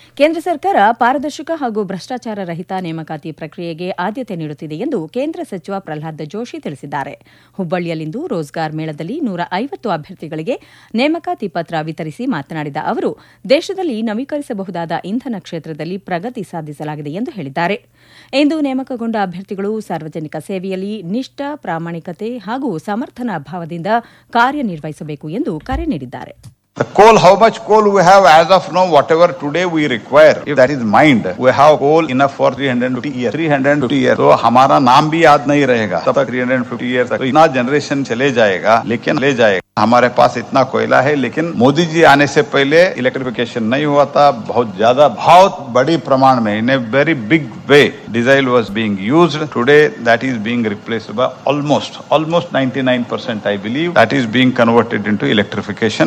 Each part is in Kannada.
ಕೇಂದ್ರ ಸರ್ಕಾರ ಪಾರದರ್ಶಕ ಹಾಗೂ ಭ್ರಷ್ಟಾಚಾರ ರಹಿತ ನೇಮಕಾತಿ ಪ್ರಕ್ರಿಯೆಗೆ ಆದ್ಯತೆ ನೀಡುತ್ತಿದೆ ಎಂದು ಕೇಂದ್ರ ಸಚಿವ ಪ್ರಹ್ಲಾದ್ ಜೋಶಿ ತಿಳಿಸಿದ್ದಾರೆ ಹುಬ್ಬಳ್ಳಿಯಲ್ಲಿಂದು ರೋಜ್ಗಾರ್ ಮೇಳದಲ್ಲಿ ನೂರ ಐವತ್ತು ಅಭ್ಯರ್ಥಿಗಳಿಗೆ ನೇಮಕಾತಿ ಪತ್ರ ವಿತರಿಸಿ ಮಾತನಾಡಿದ ಅವರು ದೇಶದಲ್ಲಿ ನವೀಕರಿಸಬಹುದಾದ ಇಂಧನ ಕ್ಷೇತ್ರದಲ್ಲಿ ಪ್ರಗತಿ ಸಾಧಿಸಲಾಗಿದೆ ಎಂದು ಹೇಳಿದ್ದಾರೆ ಇಂದು ನೇಮಕಗೊಂಡ ಅಭ್ಯರ್ಥಿಗಳು ಸಾರ್ವಜನಿಕ ಸೇವೆಯಲ್ಲಿ ನಿಷ್ಠ ಪ್ರಾಮಾಣಿಕತೆ ಹಾಗೂ ಸಮರ್ಥನ ಭಾವದಿಂದ ಕಾರ್ಯನಿರ್ವಹಿಸಬೇಕು ಎಂದು ಕರೆ ನೀಡಿದ್ದಾರೆ The coal, how much coal we have as of now, whatever today we require, if that is mined, we have coal enough for 350 years. 350 years. तो हमारा नाम भी याद नहीं रहेगा तब तक 350 years तक तो इतना जनरेशन चले जाएगा लेकिन ले जाएगा हमारे पास इतना कोयला है लेकिन मोदी जी आने से पहले इलेक्ट्रिफिकेशन नहीं हुआ था बहुत ज्यादा बहुत बड़ी प्रमाण में in a very big way diesel was being use today that is being replaced by almost almost 99 percent I believe that is being converted into electrification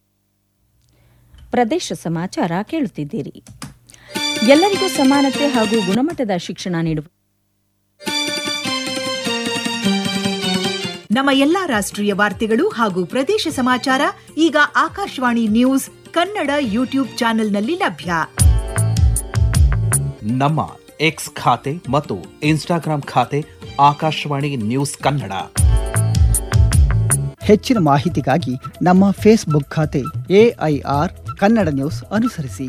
ಪ್ರದೇಶ ಸಮಾಚಾರ ಕೇಳುತ್ತಿದ್ದೀರಿ ಎಲ್ಲರಿಗೂ ಸಮಾನತೆ ಹಾಗೂ ಗುಣಮಟ್ಟದ ಶಿಕ್ಷಣ ನೀಡುವ ನಮ್ಮ ಎಲ್ಲಾ ರಾಷ್ಟ್ರೀಯ ವಾರ್ತೆಗಳು ಹಾಗೂ ಪ್ರದೇಶ ಸಮಾಚಾರ ಈಗ ಆಕಾಶವಾಣಿ ನ್ಯೂಸ್ ಕನ್ನಡ ಯೂಟ್ಯೂಬ್ ಚಾನೆಲ್ನಲ್ಲಿ ಲಭ್ಯ ನಮ್ಮ ಎಕ್ಸ್ ಖಾತೆ ಮತ್ತು ಇನ್ಸ್ಟಾಗ್ರಾಂ ಖಾತೆ ಆಕಾಶವಾಣಿ ನ್ಯೂಸ್ ಕನ್ನಡ ಹೆಚ್ಚಿನ ಮಾಹಿತಿಗಾಗಿ ನಮ್ಮ ಫೇಸ್ಬುಕ್ ಖಾತೆ ಎಐಆರ್ ಕನ್ನಡ ನ್ಯೂಸ್ ಅನುಸರಿಸಿ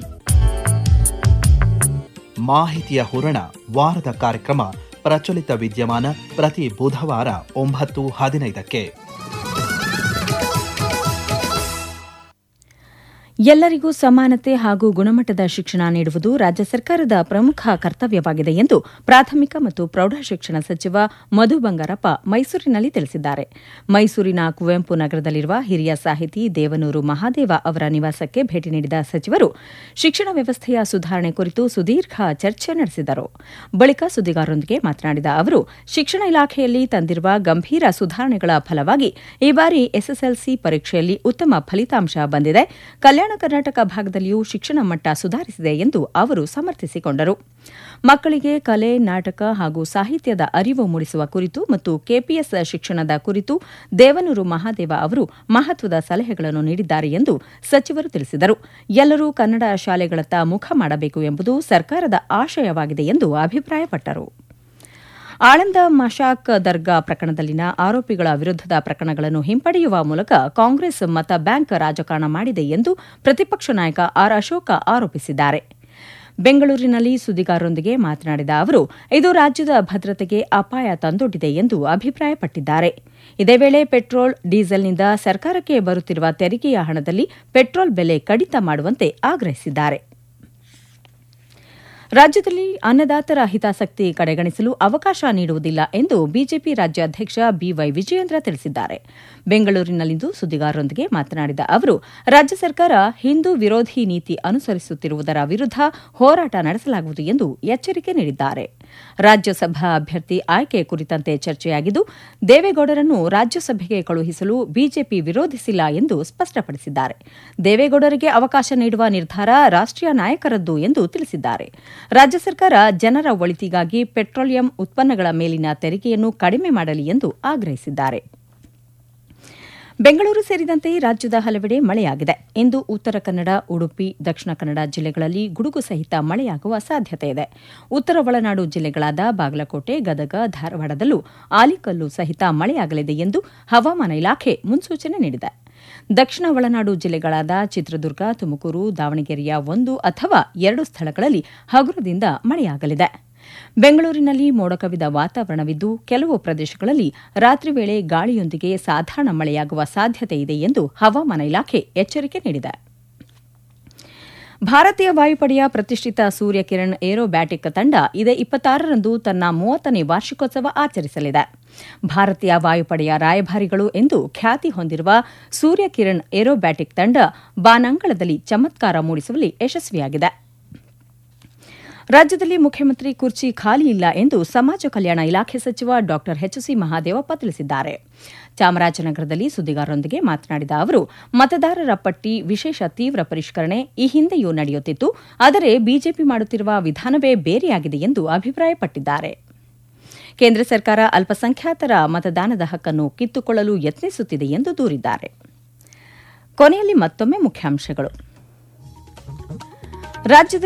ಮಾಹಿತಿಯ ಹೂರಣ ವಾರದ ಕಾರ್ಯಕ್ರಮ ಪ್ರಚಲಿತ ವಿದ್ಯಮಾನ ಪ್ರತಿ ಬುಧವಾರ ಒಂಬತ್ತು ಹದಿನೈದಕ್ಕೆ ಎಲ್ಲರಿಗೂ ಸಮಾನತೆ ಹಾಗೂ ಗುಣಮಟ್ಟದ ಶಿಕ್ಷಣ ನೀಡುವುದು ರಾಜ್ಯ ಸರ್ಕಾರದ ಪ್ರಮುಖ ಕರ್ತವ್ಯವಾಗಿದೆ ಎಂದು ಪ್ರಾಥಮಿಕ ಮತ್ತು ಪ್ರೌಢಶಿಕ್ಷಣ ಸಚಿವ ಮಧು ಬಂಗಾರಪ್ಪ ಮೈಸೂರಿನಲ್ಲಿ ತಿಳಿಸಿದ್ದಾರೆ ಮೈಸೂರಿನ ಕುವೆಂಪು ನಗರದಲ್ಲಿರುವ ಹಿರಿಯ ಸಾಹಿತಿ ದೇವನೂರು ಮಹಾದೇವ ಅವರ ನಿವಾಸಕ್ಕೆ ಭೇಟಿ ನೀಡಿದ ಸಚಿವರು ಶಿಕ್ಷಣ ವ್ಯವಸ್ಥೆಯ ಸುಧಾರಣೆ ಕುರಿತು ಸುದೀರ್ಘ ಚರ್ಚೆ ನಡೆಸಿದರು ಬಳಿಕ ಸುದ್ದಿಗಾರರೊಂದಿಗೆ ಮಾತನಾಡಿದ ಅವರು ಶಿಕ್ಷಣ ಇಲಾಖೆಯಲ್ಲಿ ತಂದಿರುವ ಗಂಭೀರ ಸುಧಾರಣೆಗಳ ಫಲವಾಗಿ ಈ ಬಾರಿ ಎಸ್ಎಸ್ಎಲ್ಸಿ ಪರೀಕ್ಷೆಯಲ್ಲಿ ಉತ್ತಮ ಫಲಿತಾಂಶ ಬಂದಿದೆ ಕಲ್ಯಾಣ ಕರ್ನಾಟಕ ಭಾಗದಲ್ಲಿಯೂ ಶಿಕ್ಷಣ ಮಟ್ಟ ಸುಧಾರಿಸಿದೆ ಎಂದು ಅವರು ಸಮರ್ಥಿಸಿಕೊಂಡರು ಮಕ್ಕಳಿಗೆ ಕಲೆ ನಾಟಕ ಹಾಗೂ ಸಾಹಿತ್ಯದ ಅರಿವು ಮೂಡಿಸುವ ಕುರಿತು ಮತ್ತು ಕೆಪಿಎಸ್ ಶಿಕ್ಷಣದ ಕುರಿತು ದೇವನೂರು ಮಹಾದೇವ ಅವರು ಮಹತ್ವದ ಸಲಹೆಗಳನ್ನು ನೀಡಿದ್ದಾರೆ ಎಂದು ಸಚಿವರು ತಿಳಿಸಿದರು ಎಲ್ಲರೂ ಕನ್ನಡ ಶಾಲೆಗಳತ್ತ ಮುಖ ಮಾಡಬೇಕು ಎಂಬುದು ಸರ್ಕಾರದ ಆಶಯವಾಗಿದೆ ಎಂದು ಅಭಿಪ್ರಾಯಪಟ್ಟರು ಆಳಂದ ಮಶಾಕ್ ದರ್ಗಾ ಪ್ರಕರಣದಲ್ಲಿನ ಆರೋಪಿಗಳ ವಿರುದ್ದದ ಪ್ರಕರಣಗಳನ್ನು ಹಿಂಪಡೆಯುವ ಮೂಲಕ ಕಾಂಗ್ರೆಸ್ ಮತ ಬ್ಯಾಂಕ್ ರಾಜಕಾರಣ ಮಾಡಿದೆ ಎಂದು ಪ್ರತಿಪಕ್ಷ ನಾಯಕ ಆರ್ ಅಶೋಕ ಆರೋಪಿಸಿದ್ದಾರೆ ಬೆಂಗಳೂರಿನಲ್ಲಿ ಸುದ್ದಿಗಾರರೊಂದಿಗೆ ಮಾತನಾಡಿದ ಅವರು ಇದು ರಾಜ್ಯದ ಭದ್ರತೆಗೆ ಅಪಾಯ ತಂದೊಡ್ಡಿದೆ ಎಂದು ಅಭಿಪ್ರಾಯಪಟ್ಟಿದ್ದಾರೆ ಇದೇ ವೇಳೆ ಪೆಟ್ರೋಲ್ ಡೀಸೆಲ್ನಿಂದ ಸರ್ಕಾರಕ್ಕೆ ಬರುತ್ತಿರುವ ತೆರಿಗೆಯ ಹಣದಲ್ಲಿ ಪೆಟ್ರೋಲ್ ಬೆಲೆ ಕಡಿತ ಮಾಡುವಂತೆ ಆಗ್ರಹಿಸಿದ್ದಾರೆ ರಾಜ್ಯದಲ್ಲಿ ಅನ್ನದಾತರ ಹಿತಾಸಕ್ತಿ ಕಡೆಗಣಿಸಲು ಅವಕಾಶ ನೀಡುವುದಿಲ್ಲ ಎಂದು ಬಿಜೆಪಿ ರಾಜ್ಯಾಧ್ಯಕ್ಷ ಬಿವೈ ವಿಜಯೇಂದ್ರ ತಿಳಿಸಿದ್ದಾರೆ ಬೆಂಗಳೂರಿನಲ್ಲಿಂದು ಸುದ್ದಿಗಾರರೊಂದಿಗೆ ಮಾತನಾಡಿದ ಅವರು ರಾಜ್ಯ ಸರ್ಕಾರ ಹಿಂದೂ ವಿರೋಧಿ ನೀತಿ ಅನುಸರಿಸುತ್ತಿರುವುದರ ವಿರುದ್ಧ ಹೋರಾಟ ನಡೆಸಲಾಗುವುದು ಎಂದು ಎಚ್ಚರಿಕೆ ನೀಡಿದ್ದಾರೆ ರಾಜ್ಯಸಭಾ ಅಭ್ಯರ್ಥಿ ಆಯ್ಕೆ ಕುರಿತಂತೆ ಚರ್ಚೆಯಾಗಿದ್ದು ದೇವೇಗೌಡರನ್ನು ರಾಜ್ಯಸಭೆಗೆ ಕಳುಹಿಸಲು ಬಿಜೆಪಿ ವಿರೋಧಿಸಿಲ್ಲ ಎಂದು ಸ್ಪಷ್ಟಪಡಿಸಿದ್ದಾರೆ ದೇವೇಗೌಡರಿಗೆ ಅವಕಾಶ ನೀಡುವ ನಿರ್ಧಾರ ರಾಷ್ಟೀಯ ನಾಯಕರದ್ದು ಎಂದು ತಿಳಿಸಿದ್ದಾರೆ ರಾಜ್ಯ ಸರ್ಕಾರ ಜನರ ಒಳಿತಿಗಾಗಿ ಪೆಟ್ರೋಲಿಯಂ ಉತ್ಪನ್ನಗಳ ಮೇಲಿನ ತೆರಿಗೆಯನ್ನು ಕಡಿಮೆ ಮಾಡಲಿ ಎಂದು ಆಗ್ರಹಿಸಿದ್ದಾರೆ ಬೆಂಗಳೂರು ಸೇರಿದಂತೆ ರಾಜ್ಯದ ಹಲವೆಡೆ ಮಳೆಯಾಗಿದೆ ಇಂದು ಉತ್ತರ ಕನ್ನಡ ಉಡುಪಿ ದಕ್ಷಿಣ ಕನ್ನಡ ಜಿಲ್ಲೆಗಳಲ್ಲಿ ಗುಡುಗು ಸಹಿತ ಮಳೆಯಾಗುವ ಸಾಧ್ಯತೆ ಇದೆ ಉತ್ತರ ಒಳನಾಡು ಜಿಲ್ಲೆಗಳಾದ ಬಾಗಲಕೋಟೆ ಗದಗ ಧಾರವಾಡದಲ್ಲೂ ಆಲಿಕಲ್ಲು ಸಹಿತ ಮಳೆಯಾಗಲಿದೆ ಎಂದು ಹವಾಮಾನ ಇಲಾಖೆ ಮುನ್ಸೂಚನೆ ನೀಡಿದೆ ದಕ್ಷಿಣ ಒಳನಾಡು ಜಿಲ್ಲೆಗಳಾದ ಚಿತ್ರದುರ್ಗ ತುಮಕೂರು ದಾವಣಗೆರೆಯ ಒಂದು ಅಥವಾ ಎರಡು ಸ್ಥಳಗಳಲ್ಲಿ ಹಗುರದಿಂದ ಮಳೆಯಾಗಲಿದೆ ಬೆಂಗಳೂರಿನಲ್ಲಿ ಮೋಡ ಕವಿದ ವಾತಾವರಣವಿದ್ದು ಕೆಲವು ಪ್ರದೇಶಗಳಲ್ಲಿ ರಾತ್ರಿ ವೇಳೆ ಗಾಳಿಯೊಂದಿಗೆ ಸಾಧಾರಣ ಮಳೆಯಾಗುವ ಸಾಧ್ಯತೆ ಇದೆ ಎಂದು ಹವಾಮಾನ ಇಲಾಖೆ ಎಚ್ಚರಿಕೆ ನೀಡಿದೆ ಭಾರತೀಯ ವಾಯುಪಡೆಯ ಪ್ರತಿಷ್ಠಿತ ಸೂರ್ಯ ಕಿರಣ್ ಏರೋಬ್ಯಾಟಿಕ್ ತಂಡ ಇದೇ ಇಪ್ಪತ್ತಾರರಂದು ತನ್ನ ಮೂವತ್ತನೇ ವಾರ್ಷಿಕೋತ್ಸವ ಆಚರಿಸಲಿದೆ ಭಾರತೀಯ ವಾಯುಪಡೆಯ ರಾಯಭಾರಿಗಳು ಎಂದು ಖ್ಯಾತಿ ಹೊಂದಿರುವ ಸೂರ್ಯ ಕಿರಣ್ ಏರೋಬ್ಯಾಟಿಕ್ ತಂಡ ಬಾನಂಗಳದಲ್ಲಿ ಚಮತ್ಕಾರ ಮೂಡಿಸುವಲ್ಲಿ ಯಶಸ್ವಿಯಾಗಿದೆ ರಾಜ್ಯದಲ್ಲಿ ಮುಖ್ಯಮಂತ್ರಿ ಕುರ್ಚಿ ಖಾಲಿ ಇಲ್ಲ ಎಂದು ಸಮಾಜ ಕಲ್ಯಾಣ ಇಲಾಖೆ ಸಚಿವ ಡಾ ಎಚ್ಸಿ ಮಹಾದೇವಪ್ಪ ತಿಳಿಸಿದ್ದಾರೆ ಚಾಮರಾಜನಗರದಲ್ಲಿ ಸುದ್ದಿಗಾರರೊಂದಿಗೆ ಮಾತನಾಡಿದ ಅವರು ಮತದಾರರ ಪಟ್ಟಿ ವಿಶೇಷ ತೀವ್ರ ಪರಿಷ್ಕರಣೆ ಈ ಹಿಂದೆಯೂ ನಡೆಯುತ್ತಿತ್ತು ಆದರೆ ಬಿಜೆಪಿ ಮಾಡುತ್ತಿರುವ ವಿಧಾನವೇ ಬೇರೆಯಾಗಿದೆ ಎಂದು ಅಭಿಪ್ರಾಯಪಟ್ಟಿದ್ದಾರೆ ಕೇಂದ್ರ ಸರ್ಕಾರ ಅಲ್ಪಸಂಖ್ಯಾತರ ಮತದಾನದ ಹಕ್ಕನ್ನು ಕಿತ್ತುಕೊಳ್ಳಲು ಯತ್ನಿಸುತ್ತಿದೆ ಎಂದು ದೂರಿದ್ದಾರೆ ಕೊನೆಯಲ್ಲಿ ಮತ್ತೊಮ್ಮೆ ಮುಖ್ಯಾಂಶಗಳು ರಾಜ್ಯದ